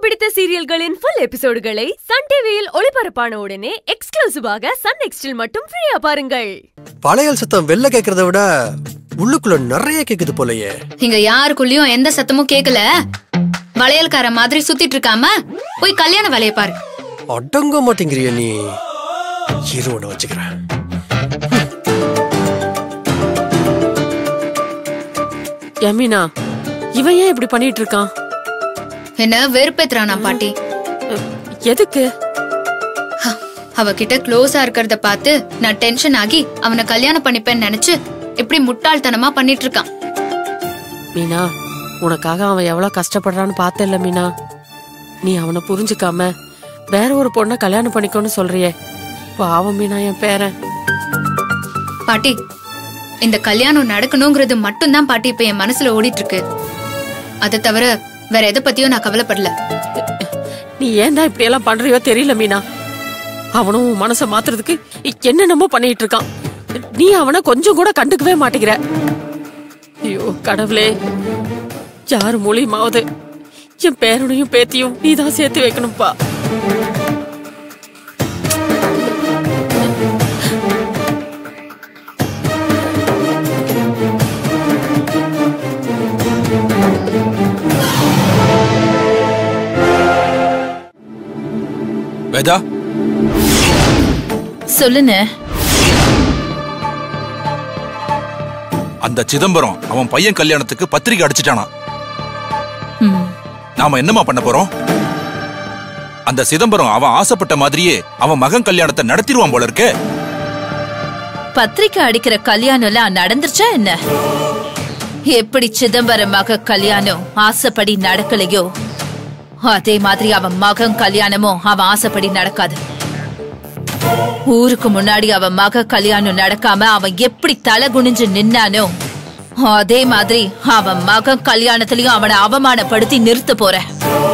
பிடித்த சீரியல்களின் full எபிசோடுகளை Sun டிவியில் ஒளிபரப்பான உடனே எக்ஸ்க்ளூசிவாக சன் நெக்ஸ்டில் மட்டும் ஃப்ரீயா பாருங்கள் பழையல் சத்தம் வெளில கேக்குறத விட உள்ளுக்குள்ள நிறைய கேக்குது போலயே இங்க யாருக்குள்ளயும் எந்த சத்தமும் கேக்கல வளையல்கார மாதிரி சுத்திட்டு இருக்காம போய் கல்யாண வேலைய பாரு அடங்க மாட்டேங்கிறிய நீ இரு ஒண்ணு வச்சுக்கிறேன் யமீனா இவன் ஏன் இப்படி பண்ணிட்டு இருக்கான் என்ன வெறுப்பேத்துறானா பாட்டி அஹ், எதுக்கு ஹ, அவகிட்ட க்ளோஸா இருக்கிறத பார்த்து நான் டென்ஷன் ஆகி அவனை கல்யாணம் பண்ணிப்பேன்னு நினைச்சு இப்படி முட்டாள்தனமா பண்ணிட்டு இருக்கான் மீனா உனக்காக அவன் எவ்வளவு கஷ்டப்படுறான்னு பார்த்தேல்ல மீனா நீ அவனை புரிஞ்சுக்காம வேற ஒரு பொண்ணை கல்யாணம் பண்ணிக்கோன்னு சொல்றியே பாவம் மீனா என் பேரன் பாட்டி இந்த கல்யாணம் நடக்கணுங்கிறது மட்டும்தான் பாட்டி இப்ப என் மனசுல ஓடிட்டு இருக்கு அதை தவிர வேற எதை பத்தியும் நான் கவலைப்படல நீ ஏன் தான் இப்படி எல்லாம் பண்றியோ தெரியல மீனா அவனும் உன் மனசை மாத்துறதுக்கு என்னென்னமோ பண்ணிட்டு இருக்கான் நீ அவனை கொஞ்சம் கூட கண்டுக்கவே மாட்டேங்கிற ஐயோ கடவுளே யாரு மூலியமாவது என் பேரனையும் பேத்தியும் நீ தான் சேர்த்து வைக்கணும்ப்பா வேதா சொல்லுன அந்த சிதம்பரம் அவன் பையன் கல்யாணத்துக்கு பத்திரிக்கை அடிச்சிட்டானா நாம என்னமா பண்ண போறோம் அந்த சிதம்பரம் அவன் ஆசைப்பட்ட மாதிரியே அவன் மகன் கல்யாணத்தை நடத்திடுவான் போல இருக்கே பத்திரிக்கை அடிக்கிற கல்யாணம் எல்லாம் நடந்துருச்சா என்ன எப்படி சிதம்பரம் மக கல்யாணம் ஆசைப்படி நடக்கலையோ அதே மாதிரி அவன் மகன் கல்யாணமும் அவன் ஆசைப்படி நடக்காது ஊருக்கு முன்னாடி அவன் மக கல்யாணம் நடக்காம அவன் எப்படி தலை குனிஞ்சு நின்னானோ அதே மாதிரி அவன் மகன் கல்யாணத்திலயும் அவனை அவமானப்படுத்தி நிறுத்த போறேன்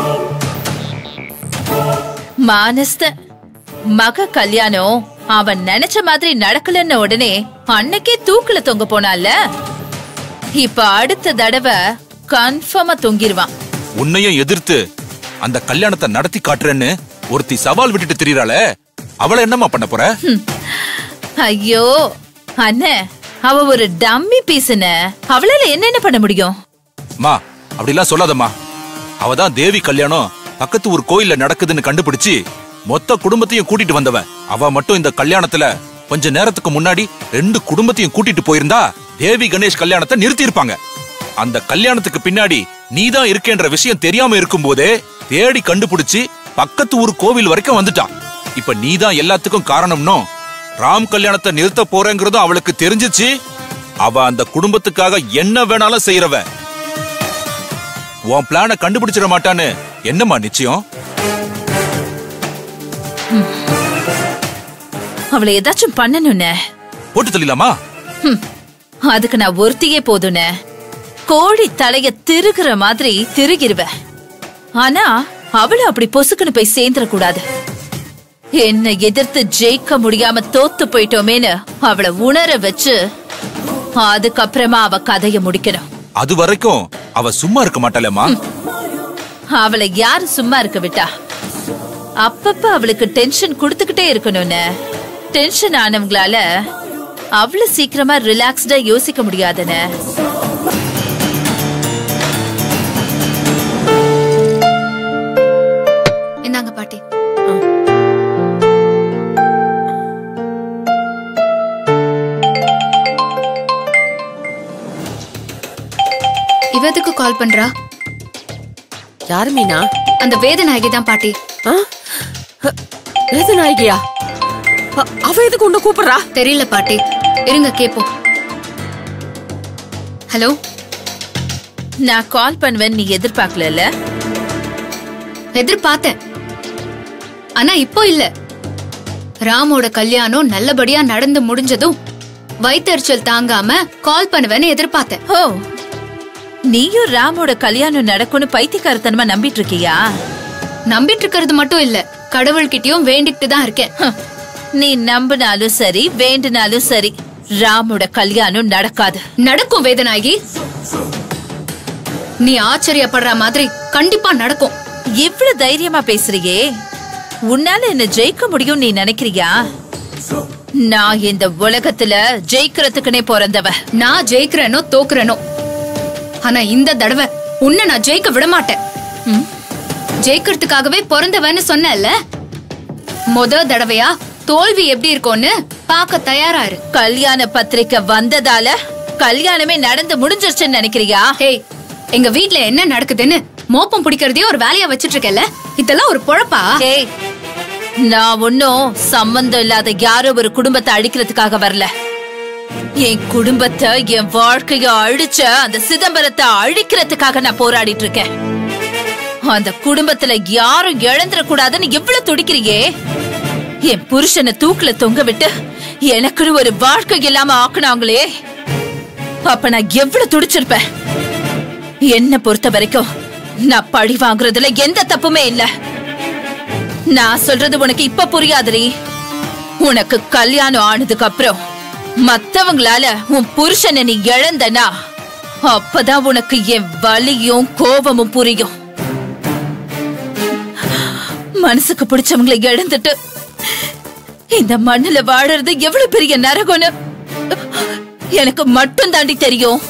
மானஸ்த மக கல்யாணம் அவன் நினைச்ச மாதிரி நடக்கலன்னு உடனே அன்னைக்கே தூக்குல தொங்க போனால இப்ப அடுத்த தடவை கன்ஃபார்மா தொங்கிருவான் உன்னையும் எதிர்த்து அந்த கல்யாணத்தை நடத்தி காட்டுறேன்னு ஒருத்தி சவால் விட்டுட்டு திரியறாளே அவளை என்னம்மா பண்ண போற ஐயோ அண்ணே அவ ஒரு டம்மி பீஸ்ன அவளால என்னென்ன பண்ண முடியும் மா அப்படிலாம் சொல்லாதம்மா அவதான் தேவி கல்யாணம் பக்கத்து ஊர் கோயில்ல நடக்குதுன்னு கண்டுபிடிச்சு மொத்த குடும்பத்தையும் கூட்டிட்டு வந்தவன் அவ மட்டும் இந்த கல்யாணத்துல கொஞ்ச நேரத்துக்கு முன்னாடி ரெண்டு குடும்பத்தையும் கூட்டிட்டு போயிருந்தா தேவி கணேஷ் கல்யாணத்தை நிறுத்தியிருப்பாங்க அந்த கல்யாணத்துக்கு பின்னாடி நீதான் இருக்கேன்ற விஷயம் தெரியாம இருக்கும்போதே தேடி கண்டுபிடிச்சு பக்கத்து ஊர் கோவில் வரைக்கும் வந்துட்டான் இப்ப நீதான் எல்லாத்துக்கும் காரணம்னோ ராம் கல்யாணத்தை நிறுத்த போறேங்கிறதும் அவளுக்கு தெரிஞ்சிச்சு அவ அந்த குடும்பத்துக்காக என்ன வேணாலும் செய்யறவ உன் பிளான கண்டுபிடிச்சிட மாட்டான்னு என்னம்மா நிச்சயம் அவளை ஏதாச்சும் பண்ணணும்னே போட்டு தள்ளிலாமா ஹம், அதுக்கு நான் ஒருத்தியே போதுனே கோழி தலைய திருகுற மாதிரி திருகிருவ ஆனா அவள அப்படி பொசுக்குன்னு போய் சேர்ந்துட கூடாது என்ன எதிர்த்து ஜெயிக்க முடியாம தோத்து போயிட்டோமேன்னு அவளை உணர வச்சு அதுக்கப்புறமா அவ கதைய முடிக்கணும் அது வரைக்கும் அவ சும்மா இருக்க மாட்டாளேம்மா அவளை யாரு சும்மா இருக்க விட்டா அப்பப்ப அவளுக்கு டென்ஷன் கொடுத்துக்கிட்டே இருக்கணும்னு டென்ஷன் ஆனவங்களால அவ்வளவு சீக்கிரமா ரிலாக்ஸ்டா யோசிக்க முடியாதுன்னு இந்தாங்க பாட்டி இவ எதுக்கு கால் பண்றா யாரு மீனா அந்த வேதநாயகி தான் பாட்டி ஆ? அ, வேத நாயகியா அ- அவ எதுக்கு உன்னை கூப்பிடுறா தெரியல பாட்டி இருங்க கேப்போம் ஹலோ நான் கால் பண்ணுவேன் நீ எதிர்பார்க்கல எதிர்பார்த்தேன் ஆனா இப்போ இல்ல ராமோட கல்யாணம் நல்லபடியா நடந்து முடிஞ்சதும் வயித்தெரிச்சல் தாங்காம கால் பண்ணுவேன்னு எதிர்பார்த்தேன் ஓ நீயும் ராமோட கல்யாணம் நடக்கும்னு பைத்தியக்காரத்தனமா நம்பிட்டு இருக்கியா நம்பிட்டு இருக்கிறது மட்டும் இல்ல கடவுள்கிட்டயும் வேண்டிட்டு தான் இருக்கேன் ஹம், நீ நம்பினாலும் சரி வேண்டுனாலும் சரி ராமோட கல்யாணம் நடக்காது நடக்கும் வேதநாயகி நீ ஆச்சரியப்படுற மாதிரி கண்டிப்பா நடக்கும் இவ்வளவு தைரியமா பேசுறியே உன்னால என்ன ஜெயிக்க முடியும் நீ நினைக்கிறியா நான் இந்த உலகத்துல ஜெயிக்கிறதுக்குனே பிறந்தவ நான் ஜெயிக்கிறேனோ தோக்குறேனோ ஆனா இந்த தடவை உன்னை நான் ஜெயிக்க விட மாட்டேன் ம்? ஜெயிக்கிறதுக்காகவே பிறந்தவன்னு சொன்னேன்ல முத தடவையா தோல்வி எப்படி இருக்கும்னு பார்க்க தயாரா இரு கல்யாண பத்திரிக்கை வந்ததால கல்யாணமே நடந்து முடிஞ்சிருச்சுன்னு நினைக்கிறியா ஹேய் எங்க வீட்ல என்ன நடக்குதுன்னு மோப்பம் பிடிக்கிறதே ஒரு வேலையா வச்சிட்டு இருக்கல இதெல்லாம் ஒரு பொழப்பா ஏய் நான் ஒன்னும் சம்பந்தம் இல்லாத யாரோ ஒரு குடும்பத்தை அழிக்கிறதுக்காக வரல என் குடும்பத்தை என் வாழ்க்கைய அழிச்ச அந்த சிதம்பரத்தை அழிக்கிறதுக்காக நான் போராடிட்டு இருக்கேன் அந்த குடும்பத்துல யாரும் இழந்துடக்கூடாதுன்னு எவ்வளவு துடிக்கிறியே என் புருஷனை தூக்குல தொங்க விட்டு எனக்குன்னு ஒரு வாழ்க்கை இல்லாம ஆக்குனாங்களே அப்ப நான் எவ்வளவு துடிச்சிருப்பேன் என்ன பொறுத்த வரைக்கும் நான் பழி வாங்குறதுல எந்த தப்புமே இல்ல நான் சொல்றது உனக்கு இப்ப புரியாதுரி உனக்கு கல்யாணம் ஆனதுக்கு அப்புறம் மத்தவங்களால உன் புருஷனை நீ இழந்தனா அப்பதான் உனக்கு என் வலியும் கோபமும் புரியும் மனசுக்கு பிடிச்சவங்களை இழந்துட்டு இந்த மண்ணுல வாழறது எவ்வளவு பெரிய நரகம்னு எனக்கு மட்டும் தாண்டி தெரியும்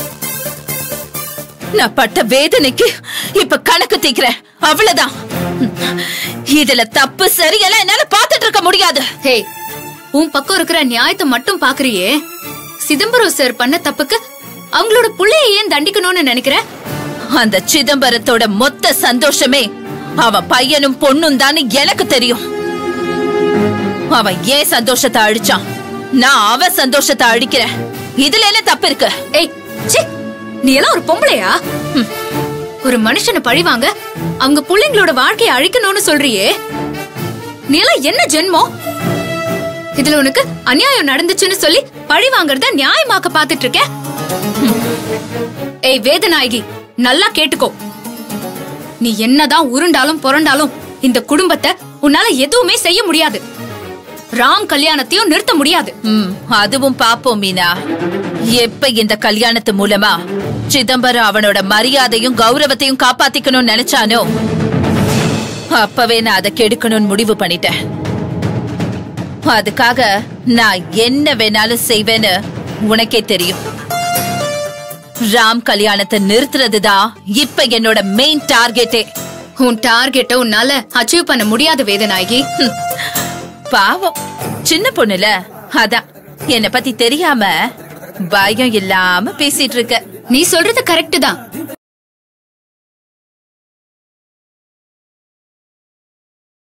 நான் பட்ட வேதனைக்கு இப்ப கணக்கு தீக்கிறேன் அவ்வளவுதான் இதுல தப்பு சரியெல்லாம் என்னால பாத்துட்டு இருக்க முடியாது ஹே உன் பக்கம் இருக்கிற நியாயத்தை மட்டும் பாக்குறியே சிதம்பரம் சார் பண்ண தப்புக்கு அவங்களோட புள்ளைய ஏன் தண்டிக்கணும்னு நினைக்கிற அந்த சிதம்பரத்தோட மொத்த சந்தோஷமே அவன் பையனும் பொண்ணும் தான் எனக்கு தெரியும் அவன் ஏன் சந்தோஷத்தை அழிச்சான் நான் அவன் சந்தோஷத்தை அழிக்கிறேன் இதுல என்ன தப்பு இருக்கு ஏய் ச்சீ நீ எல்லாம் ஒரு பொம்பளையா ம். ஒரு மனுஷனை பழிவாங்க அவங்க புள்ளைங்களோட வாழ்க்கையை அழிக்கணும்னு சொல்றியே நீ எல்லாம் என்ன ஜென்மம் இதுல உனக்கு அநியாயம் நடந்துச்சுன்னு சொல்லி பழி வாங்குறத நியாயமாக்க பாத்துட்டு இருக்க ம். ஏய் வேதநாயகி நல்லா கேட்டுக்கோ நீ என்னதான் உருண்டாலும் புரண்டாலும் இந்த குடும்பத்தை உன்னால எதுவுமே செய்ய முடியாது ராம் கல்யாணத்தையும் நிறுத்த முடியாது ம், அதுவும் பாப்போம் மீனா எப்ப இந்த கல்யாணத்து மூலமா சிதம்பரம் அவனோட மரியாதையும் கௌரவத்தையும் காப்பாத்திக்கணும்னு நினைச்சானோ அப்பவே நான் அதை கெடுக்கணும்னு முடிவு பண்ணிட்டேன் அதுக்காக நான் என்ன வேணாலும் செய்வேன்னு உனக்கே தெரியும் ராம் கல்யாணத்தை நிறுத்துறதுதான் இப்ப என்னோட மெயின் டார்கெட்டே உன் டார்கெட்ட உன்னால அச்சீவ் பண்ண முடியாது வேதநாயகி ஹம். பாவம் சின்ன பொண்ணுல அதான் என்ன பத்தி தெரியாம பயம் இல்லாம பேசிட்டு இருக்க நீ சொல்றது கரெக்ட் தான்